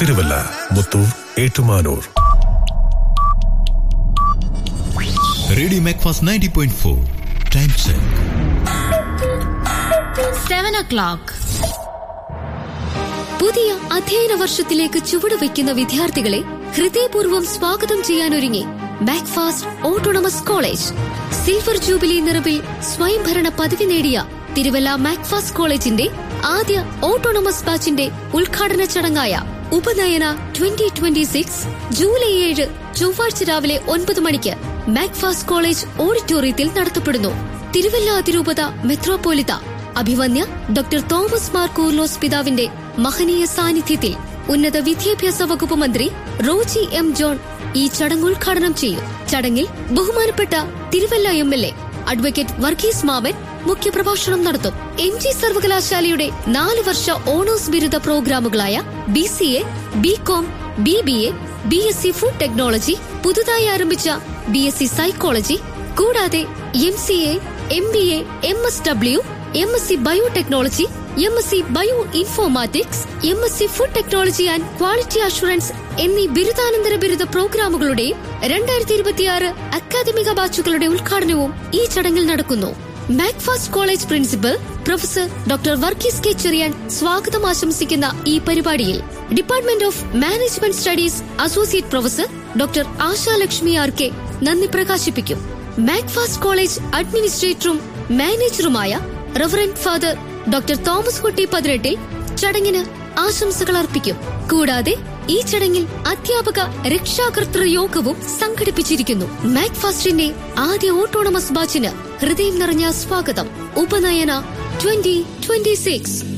Thiruvalla Muthoor Ettumanoor radio Macfast ninety point four time check seven o'clock പുതിയ അധ്യയന വർഷത്തിലേക്ക് ചുവടുവെക്കുന്ന വിദ്യാർത്ഥികളെ ഹൃദയപൂർവ്വം സ്വാഗതം ചെയ്യാനൊരുങ്ങി Macfast autonomous college silver jubilee നിറവിൽ സ്വയംഭരണ പദവി നേടിയ തിരുവല്ല മാക്ഫാസ്റ്റ് കോളേജിന്റെ ആദ്യ ഓട്ടോണമസ് ബാച്ചിന്റെ ഉദ്ഘാടന ചടങ്ങായ ഉപനയന ട്വന്റി ട്വന്റി സിക്സ് ജൂലൈ ഏഴ് ചൊവ്വാഴ്ച രാവിലെ ഒൻപത് മണിക്ക് മാക്ഫാസ്റ്റ് കോളേജ് ഓഡിറ്റോറിയത്തിൽ നടത്തപ്പെടുന്നു തിരുവല്ല അതിരൂപത മെത്രോപോലിത്ത അഭിവന്യ ഡോക്ടർ തോമസ് മാർ കൂർലോസ് പിതാവിന്റെ മഹനീയ സാന്നിധ്യത്തിൽ ഉന്നത വിദ്യാഭ്യാസ വകുപ്പ് മന്ത്രി റോജി എം ജോൺ ഈ ചടങ്ങ് ഉദ്ഘാടനം ചെയ്യും ചടങ്ങിൽ ബഹുമാനപ്പെട്ട Thiruvalla M L A advocate Varghese Mammen മുഖ്യപ്രഭാഷണം നടത്തും എം ജി സർവകലാശാലയുടെ നാല് വർഷ ഓണേഴ്സ് ബിരുദ പ്രോഗ്രാമുകളായ B C A B com B B A B S C food technology പുതുതായി ആരംഭിച്ച ബി എസ് സി സൈക്കോളജി കൂടാതെ M C A M B A M S W M S C biotechnology M S C bio informatics M S C food technology and quality assurance എന്നീ ബിരുദാനന്തര ബിരുദ പ്രോഗ്രാമുകളുടെയും രണ്ടായിരത്തി ഇരുപത്തിയാറ് അക്കാദമിക ബാച്ചുകളുടെ ഉദ്ഘാടനവും ഈ ചടങ്ങിൽ നടക്കുന്നു Macfast college principal professor doctor Varghese K Cherian സ്വാഗതം ആശംസിക്കുന്ന ഈ പരിപാടിയിൽ department of management studies associate professor doctor Asha Lakshmi R K നന്ദി പ്രകാശിപ്പിക്കും മാക്ഫാസ്റ്റ് കോളേജ് അഡ്മിനിസ്ട്രേറ്ററും മാനേജറുമായ reverend father doctor Thomas Kutty പതിനെട്ടിൽ ചടങ്ങിന് ആശംസകൾ അർപ്പിക്കും കൂടാതെ ഈ ചടങ്ങിൽ അധ്യാപക രക്ഷാകർതൃ യോഗവും സംഘടിപ്പിച്ചിരിക്കുന്നു മാക്ഫാസ്റ്റിന്റെ ആദ്യ ഓട്ടോണമസ് ബാച്ചിന് ഹൃദയം നിറഞ്ഞ സ്വാഗതം ഉപനയന ട്വന്റി ട്വന്റി സിക്സ്